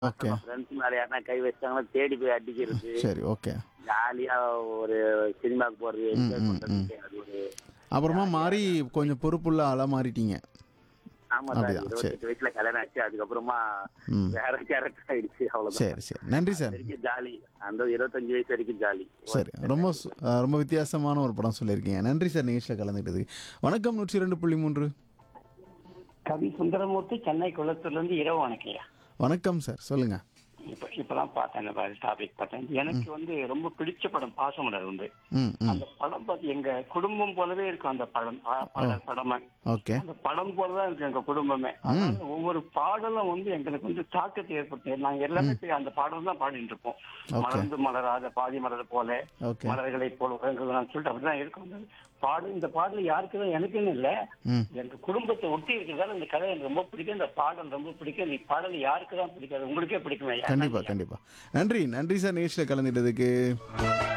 Okay friends மேல யாருன்னா கை வச்சாங்கன்னா தேடி போய் அடிக்கிறது சரி ஓகே ஜாலியா ஒரு சினிமாக்கு போறது என்ஜாய் பண்றது அது ஒரு அப்புறமா மாறி கொஞ்சம் பொறுப்புள்ள ஆளா மாறிட்டீங்க ஆமா சார் அப்படியா? சரி. இருபத்தெட்டு வயசுல கல்யாணம் ஆச்சு அதுக்கப்புறமா ம் வேற கேரக்டர் ஆயிடுச்சு அவ்வளவுதான் சரி சரி நன்றி சார் வரைக்கும் ஜாலி அந்த இருபத்தஞ்சு வயசு வரைக்கும் ஜாலி சரி ரொம்ப சு- அஹ், ரொம்ப வித்தியாசமான ஒரு படம் சொல்லியிருக்கீங்க நன்றி சார் நிகழ்ச்சியில் கலந்துக்கிட்டதுக்கு வணக்கம் நூற்றி ரெண்டு புள்ளி மூன்று கவி சுந்தரமூர்த்தி சென்னை குளத்தூர்ல இருந்து இரவு வணக்கையா வணக்கம் சார் சொல்லுங்க இப்ப இப்பதான் பார்த்தேன் இந்த டாபிக் பார்த்தேன் எனக்கு வந்து ரொம்ப பிடிச்ச படம் பாசமலர் உண்டு ம் ம் அந்த படம் பார்த்து எங்க குடும்பம் போலவே இருக்கும் அந்த படம் பா- பட படமே ஓகே அந்த படம் போலதான் இருக்கு எங்க குடும்பமே அதனால ஒவ்வொரு பாடலும் வந்து எங்களுக்கு வந்து தாக்கத்தை ஏற்படுத்து நாங்க எல்லாமே போய் அந்த பாடல் தான் பாடிட்டு இருப்போம் மலர்ந்து மலராத பாதி மலர் போல ஓகே மலர்களை போல உறங்குதான் சொல்லிட்டு அப்படிதான் இருக்கும் அந்த பாடல் இந்த பாடல் யாருக்கு தான் எனக்குன்னு இல்ல ம் எங்க குடும்பத்தை ஒட்டி இருக்கிறதால இந்த கதை எனக்கு ரொம்ப பிடிக்கும் இந்த பாடல் ரொம்ப பிடிக்கும் இந்த பாடல் யாருக்கு தான் பிடிக்காது உங்களுக்கே பிடிக்குமே கண்டிப்பா கண்டிப்பா நன்றி நன்றி சார் நிகழ்ச்சியில் கலந்துக்கிட்டதுக்கு